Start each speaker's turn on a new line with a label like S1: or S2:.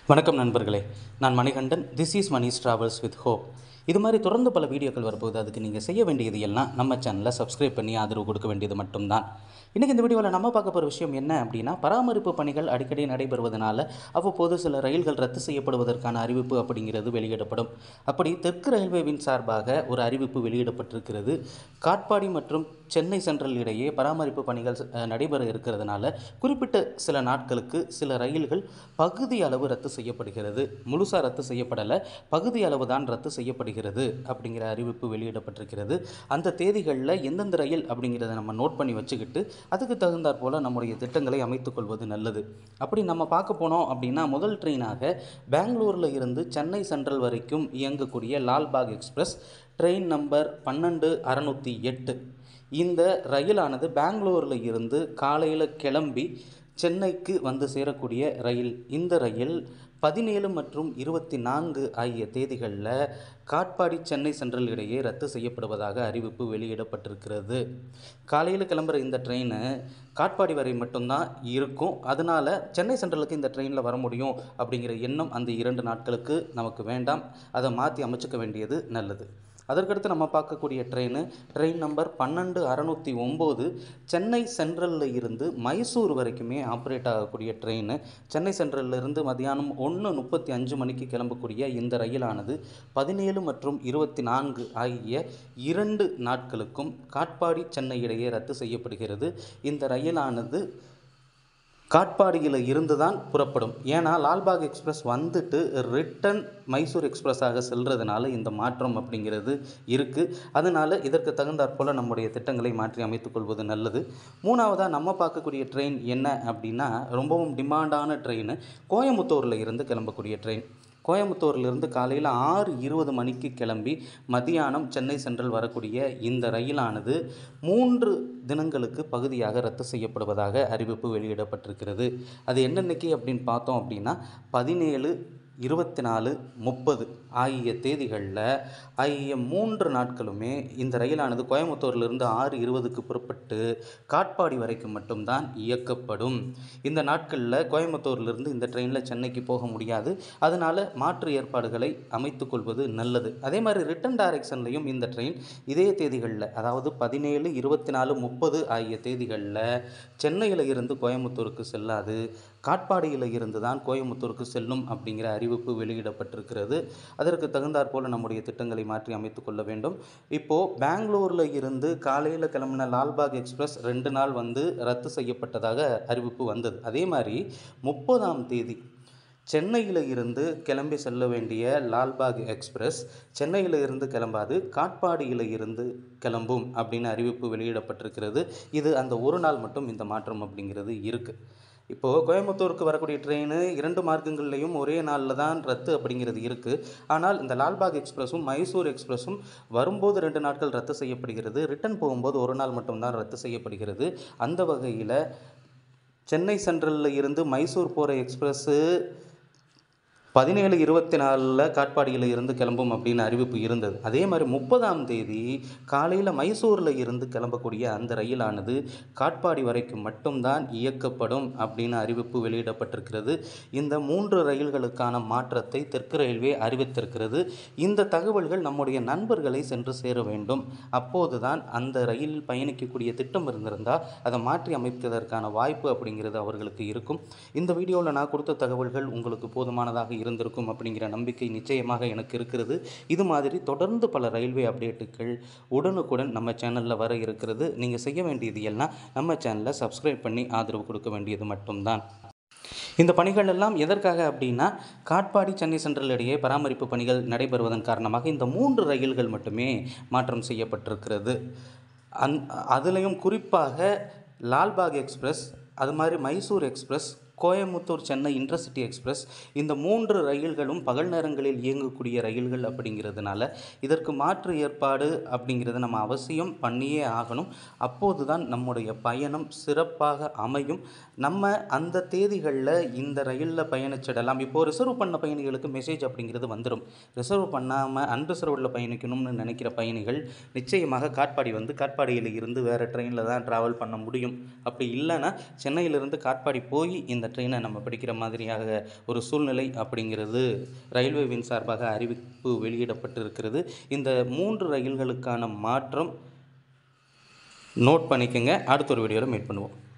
S1: வணக்கம் நண்பர்களே நான் Manikandan this is Mani's travels with hope இது மாதிரி தொடர்ந்து பல வீடியோக்கள் வரப்போகுது அதுக்கு நீங்கள் செய்ய வேண்டியது எல்லாம் நம்ம சேனலை சப்ஸ்கிரைப் பண்ணி ஆதரவு கொடுக்க வேண்டியது மட்டும்தான் இன்றைக்கி இந்த வீடியோவில் நம்ம பார்க்க போகிற விஷயம் என்ன அப்படின்னா பராமரிப்பு பணிகள் அடிக்கடி நடைபெறுவதனால அவ்வப்போது சில ரயில்கள் ரத்து செய்யப்படுவதற்கான அறிவிப்பு அப்படிங்கிறது வெளியிடப்படும் அப்படி தெற்கு ரயில்வேவின் சார்பாக ஒரு அறிவிப்பு வெளியிடப்பட்டிருக்கிறது காட்பாடி மற்றும் சென்னை சென்ட்ரல் இடையே பராமரிப்பு பணிகள் அஹ், நடைபெற இருக்கிறதுனால குறிப்பிட்ட சில நாட்களுக்கு சில ரயில்கள் பகுதி அளவு ரத்து செய்யப்படுகிறது முழுசாக ரத்து செய்யப்படலை பகுதி அளவு தான் ரத்து செய்யப்படுகிறது அப்படிங்கிற அறிவிப்பு வெளியிடப்பட்டிருக்கிறது அந்த தேதிகளில் எந்தெந்த ரயில் அப்படிங்கிறத நம்ம நோட் பண்ணி வச்சுக்கிட்டு அதுக்கு தகுந்தாற் போல் நம்முடைய திட்டங்களை அமைத்துக்கொள்வது நல்லது அப்படி நம்ம பார்க்க போனோம் அப்படின்னா முதல் ட்ரெயினாக பெங்களூரில் இருந்து சென்னை சென்ட்ரல் வரைக்கும் இயங்கக்கூடிய லால்பாக் எக்ஸ்பிரஸ் ட்ரெயின் நம்பர் பன்னெண்டு அறநூற்றி எட்டு இந்த ரயிலானது பெங்களூரில் இருந்து காலையில் கிளம்பி சென்னைக்கு வந்து சேரக்கூடிய ரயில் இந்த ரயில் பதினேழு மற்றும் இருபத்தி நான்கு ஆகிய தேதிகளில் காட்பாடி சென்னை சென்ட்ரல் இடையே ரத்து செய்யப்படுவதாக அறிவிப்பு வெளியிடப்பட்டிருக்கிறது காலையில் கிளம்புற இந்த ட்ரெயின் காட்பாடி வரை மட்டும்தான் இருக்கும் அதனால் சென்னை சென்ட்ரலுக்கு இந்த ட்ரெயினில் வர முடியும் அப்படிங்கிற எண்ணம் அந்த இரண்டு நாட்களுக்கு நமக்கு வேண்டாம் அதை மாற்றி அமைச்சுக்க வேண்டியது நல்லது அதற்கடுத்து நம்ம பார்க்கக்கூடிய ட்ரெயின் ட்ரெயின் நம்பர் பன்னெண்டு அறநூற்றி ஒம்பது சென்னை சென்ட்ரலில் இருந்து மைசூர் வரைக்குமே ஆப்ரேட் ஆகக்கூடிய ட்ரெயின் சென்னை சென்ட்ரல்ல இருந்து மதியானம் ஒன்று முப்பத்தி அஞ்சு மணிக்கு கிளம்பக்கூடிய இந்த ரயிலானது பதினேழு மற்றும் இருபத்தி நான்கு ஆகிய இரண்டு நாட்களுக்கும் காட்பாடி சென்னை இடையே ரத்து செய்யப்படுகிறது இந்த ரயிலானது காட்பாடியில் இருந்து தான் புறப்படும் ஏன்னா லால்பாக் எக்ஸ்பிரஸ் வந்துட்டு ரிட்டன் மைசூர் எக்ஸ்பிரஸாக செல்றதுனால இந்த மாற்றம் அப்படிங்கிறது இருக்குது அதனால் இதற்கு தகுந்தாற் போல் நம்முடைய திட்டங்களை மாற்றி அமைத்துக்கொள்வது நல்லது மூணாவதாக நம்ம பார்க்கக்கூடிய ட்ரெயின் என்ன அப்படின்னா ரொம்பவும் டிமாண்டான ட்ரெயின் கோயம்புத்தூரில் இருந்து கிளம்பக்கூடிய ட்ரெயின் கோயம்புத்தூர்லேருந்து காலையில் ஆறு இருபது மணிக்கு கிளம்பி மதியானம் சென்னை சென்ட்ரல் வரக்கூடிய இந்த ரயிலானது மூன்று தினங்களுக்கு பகுதியாக ரத்து செய்யப்படுவதாக அறிவிப்பு வெளியிடப்பட்டிருக்கிறது அது என்னன்னைக்கு அப்படின்னு பார்த்தோம் அப்படின்னா பதினேழு இருபத்தி நாலு முப்பது ஆகிய தேதிகளில் ஆகிய மூன்று நாட்களுமே இந்த ரயிலானது கோயம்புத்தூர்லேருந்து ஆறு இருபதுக்கு புறப்பட்டு காட்பாடி வரைக்கும் மட்டும்தான் இயக்கப்படும் இந்த நாட்களில் கோயம்புத்தூர்லேருந்து இந்த ட்ரெயினில் சென்னைக்கு போக முடியாது அதனால் மாற்று ஏற்பாடுகளை அமைத்துக்கொள்வது நல்லது அதே மாதிரி ரிட்டன் டைரக்ஷன்லையும் இந்த ட்ரெயின் இதே தேதிகளில் அதாவது பதினேழு இருபத்தி நாலு முப்பது ஆகிய தேதிகளில் சென்னையில் இருந்து கோயம்புத்தூருக்கு செல்லாது காட்பாடியில் இருந்து தான் கோயம்புத்தூருக்கு செல்லும் அப்படிங்கிற அறிவிப்பு வெளியிடப்பட்டிருக்கிறது அதற்கு தகுந்தாற் போல் நம்முடைய திட்டங்களை மாற்றி அமைத்து கொள்ள வேண்டும் இப்போது பெங்களூரில் இருந்து காலையில் கிளம்பின லால்பாக் எக்ஸ்பிரஸ் ரெண்டு நாள் வந்து ரத்து செய்யப்பட்டதாக அறிவிப்பு வந்தது அதே மாதிரி முப்பதாம் தேதி சென்னையில் இருந்து கிளம்பி செல்ல வேண்டிய லால்பாக் எக்ஸ்பிரஸ் சென்னையில் இருந்து கிளம்பாது காட்பாடியில் இருந்து கிளம்பும் அப்படின்னு அறிவிப்பு வெளியிடப்பட்டிருக்கிறது இது அந்த ஒரு நாள் மட்டும் இந்த மாற்றம் அப்படிங்கிறது இருக்குது இப்போது கோயம்புத்தூருக்கு வரக்கூடிய ட்ரெயின் இரண்டு மார்க்கங்கள்லையும் ஒரே நாளில் தான் ரத்து அப்படிங்கிறது இருக்குது ஆனால் இந்த லால்பாக் எக்ஸ்பிரஸும் மைசூர் எக்ஸ்பிரஸும் வரும்போது ரெண்டு நாட்கள் ரத்து செய்யப்படுகிறது ரிட்டர்ன் போகும்போது ஒரு நாள் மட்டும்தான் ரத்து செய்யப்படுகிறது அந்த வகையில் சென்னை சென்ட்ரலில் இருந்து மைசூர் போகிற எக்ஸ்பிரஸ்ஸு பதினேழு இருபத்தி நாலில் காட்பாடியில் இருந்து கிளம்பும் அப்படின்னு அறிவிப்பு இருந்தது அதே மாதிரி முப்பதாம் தேதி காலையில் மைசூரில் இருந்து கிளம்பக்கூடிய அந்த ரயிலானது காட்பாடி வரைக்கும் மட்டும்தான் இயக்கப்படும் அப்படின்னு அறிவிப்பு வெளியிடப்பட்டிருக்கிறது இந்த மூன்று ரயில்களுக்கான மாற்றத்தை தெற்கு ரயில்வே அறிவித்திருக்கிறது இந்த தகவல்கள் நம்முடைய நண்பர்களை சென்று சேர வேண்டும் அப்போதுதான் அந்த ரயிலில் பயணிக்கக்கூடிய திட்டம் இருந்திருந்தால் அதை மாற்றி அமைப்பதற்கான வாய்ப்பு அப்படிங்கிறது அவர்களுக்கு இருக்கும் இந்த வீடியோவில் நான் கொடுத்த தகவல்கள் உங்களுக்கு போதுமானதாக இருந்திருக்கும் அப்படிங்கிற நம்பிக்கை நிச்சயமாக எனக்கு இருக்கிறது இது மாதிரி தொடர்ந்து பல ரயில்வே அப்டேட்டுகள் உடனுக்குடன் நம்ம சேனலில் வர இருக்கிறது நீங்கள் செய்ய வேண்டியது எல்லாம் நம்ம சேனலை சப்ஸ்கிரைப் பண்ணி ஆதரவு கொடுக்க வேண்டியது மட்டும்தான் இந்த பணிகள் எல்லாம் எதற்காக அப்படின்னா காட்பாடி சென்னை சென்ட்ரல் இடையே பராமரிப்பு பணிகள் நடைபெறுவதன் காரணமாக இந்த மூன்று ரயில்கள் மட்டுமே மாற்றம் செய்யப்பட்டிருக்கிறது அந் அதுலேயும் குறிப்பாக லால்பாக் எக்ஸ்பிரஸ் அது மாதிரி Mysore express Coimbatore Chennai intercity express இந்த மூன்று ரயில்களும் பகல் நேரங்களில் இயங்கக்கூடிய ரயில்கள் அப்படிங்கிறதுனால இதற்கு மாற்று ஏற்பாடு அப்படிங்கிறத நம்ம அவசியம் பண்ணியே ஆகணும் அப்போது தான் நம்முடைய பயணம் சிறப்பாக அமையும் நம்ம அந்த தேதிகளில் இந்த ரயிலில் பயணிச்சிடலாம் இப்போது ரிசர்வ் பண்ண பயணிகளுக்கு மெசேஜ் அப்படிங்கிறது வந்துடும் ரிசர்வ் பண்ணாமல் அன்ரிசர்வ்டில் பயணிக்கணும்னு நினைக்கிற பயணிகள் நிச்சயமாக காட்பாடி வந்து காட்பாடியில் இருந்து வேறு ட்ரெயினில் தான் ட்ராவல் பண்ண முடியும் அப்படி இல்லைன்னா சென்னையிலிருந்து காட்பாடி போய் இந்த இந்த ட்ரெயினை நம்ம பிடிக்கிற மாதிரியாக ஒரு சூழ்நிலை அப்படிங்கிறது ரயில்வேவின் சார்பாக அறிவிப்பு வெளியிடப்பட்டிருக்கிறது இந்த மூன்று ரயில்களுக்கான மாற்றம் நோட் பண்ணிக்கோங்க அடுத்த ஒரு வீடியோவில் மீட் பண்ணுவோம்